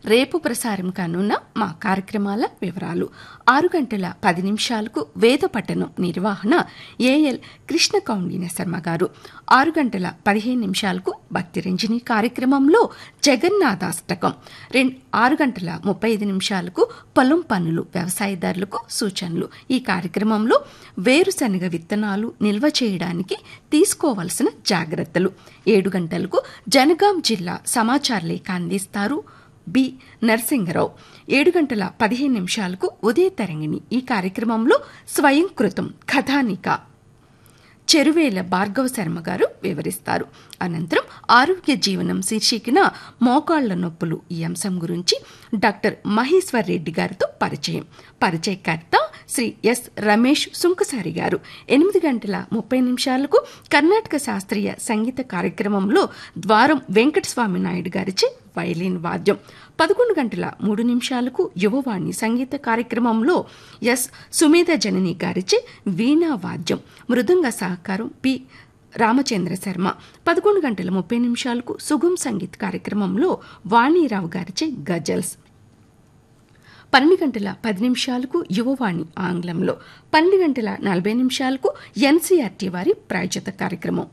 రేపు ప్రసారం కానున్న మా కార్యక్రమాల వివరాలు ఆరు గంటల పది నిమిషాలకు వేద పఠనం నిర్వహణ ఏఎల్ కృష్ణ కౌండిన శర్మ గారు ఆరు గంటల పదిహేను నిమిషాలకు భక్తి రంజని కార్యక్రమంలో జగన్నాథాష్టకం రెండు ఆరు గంటల ముప్పై ఐదు నిమిషాలకు పొలం పనులు వ్యవసాయదారులకు సూచనలు ఈ కార్యక్రమంలో వేరుశనగ విత్తనాలు నిల్వ చేయడానికి తీసుకోవలసిన జాగ్రత్తలు ఏడు గంటలకు జనగాం జిల్లా సమాచార లేఖ అందిస్తారు బి నరసింగరావు ఏడు గంటల పదిహేను నిమిషాలకు ఉదయ తరంగిణి ఈ కార్యక్రమంలో స్వయం కృతం కథానిక చెరువేల భార్గవ శర్మ గారు వివరిస్తారు అనంతరం ఆరోగ్య జీవనం శీర్షికన మోకాళ్ల నొప్పులు ఈ అంశం గురించి డాక్టర్ మహేశ్వర్ రెడ్డి గారితో పరిచయం పరిచయకర్త శ్రీ ఎస్ రమేష్ సుంకసారి గారు ఎనిమిది గంటల ముప్పై నిమిషాలకు కర్ణాటక శాస్త్రీయ సంగీత కార్యక్రమంలో ద్వారం వెంకటస్వామి నాయుడు గారిచే వైలిన్ వాద్యం పదకొండు గంటల మూడు నిమిషాలకు యువవాణి సంగీత కార్యక్రమంలో ఎస్ సుమేధ జనని గారిచే వీణా వాద్యం మృదంగ సహకారం పి రామచంద్ర శర్మ పదకొండు గంటల ముప్పై నిమిషాలకు సుగం సంగీత్ కార్యక్రమంలో వాణీరావు గారిచే గజల్స్ పన్నెండు గంటల పది నిమిషాలకు యువవాణి ఆంగ్లంలో పన్నెండు గంటల నలభై నిమిషాలకు ఎన్సీఆర్టీ వారి ప్రాయోజిత కార్యక్రమం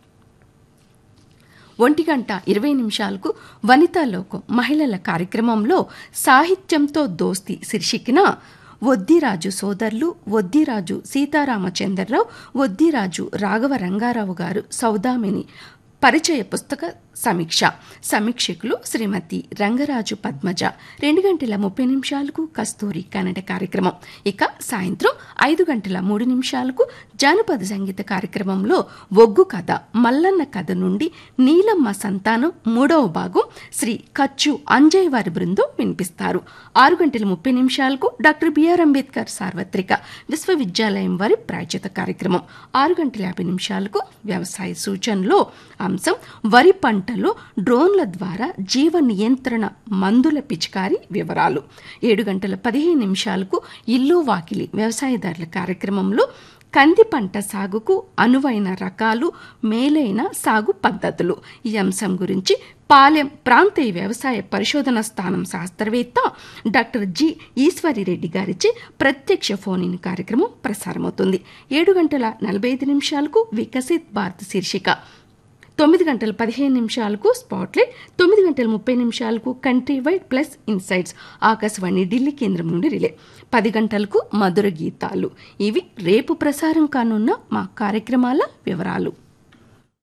ఒంటి గంట ఇరవై నిమిషాలకు వనితా లోకం మహిళల కార్యక్రమంలో సాహిత్యంతో దోస్తి శీర్షికన వద్దిరాజు సోదరులు వద్దిరాజు సీతారామచంద్రరావు వద్దిరాజు రాఘవ రంగారావు గారు సౌదామిని పరిచయ పుస్తక సమీక్ష సమీక్షకులు శ్రీమతి రంగరాజు పద్మజ రెండు గంటల ముప్పై నిమిషాలకు కస్తూరి కన్నడ కార్యక్రమం ఇక సాయంత్రం ఐదు గంటల మూడు నిమిషాలకు జానపద సంగీత కార్యక్రమంలో ఒగ్గు కథ మల్లన్న కథ నుండి నీలమ్మ సంతానం మూడవ భాగం శ్రీ కచ్చు అంజయ్ వారి బృందం వినిపిస్తారు ఆరు గంటల ముప్పై నిమిషాలకు డాక్టర్ బిఆర్ అంబేద్కర్ సార్వత్రిక విశ్వవిద్యాలయం వారి ప్రాయోజిత కార్యక్రమం ఆరు గంటల యాభై నిమిషాలకు వ్యవసాయ సూచనలో అంశం వరి పంటలో డ్రోన్ల ద్వారా జీవ నియంత్రణ మందుల పిచికారి వివరాలు ఏడు గంటల పదిహేను నిమిషాలకు ఇల్లు వాకిలి వ్యవసాయదారుల కార్యక్రమంలో కంది పంట సాగుకు అనువైన రకాలు మేలైన సాగు పద్ధతులు ఈ అంశం గురించి పాలెం ప్రాంతీయ వ్యవసాయ పరిశోధన స్థానం శాస్త్రవేత్త డాక్టర్ జి ఈశ్వరిరెడ్డి గారిచే ప్రత్యక్ష ఫోన్ ఇన్ కార్యక్రమం ప్రసారమవుతుంది ఏడు గంటల నలభై ఐదు నిమిషాలకు వికసిత్ భారత్ శీర్షిక తొమ్మిది గంటల పదిహేను నిమిషాలకు స్పాట్లైట్ తొమ్మిది గంటల ముప్పై నిమిషాలకు country wide plus insights Akashvani Delhi కేంద్రం నుండి రిలే పది గంటలకు మధుర గీతాలు ఇవి రేపు ప్రసారం కానున్న మా కార్యక్రమాల వివరాలు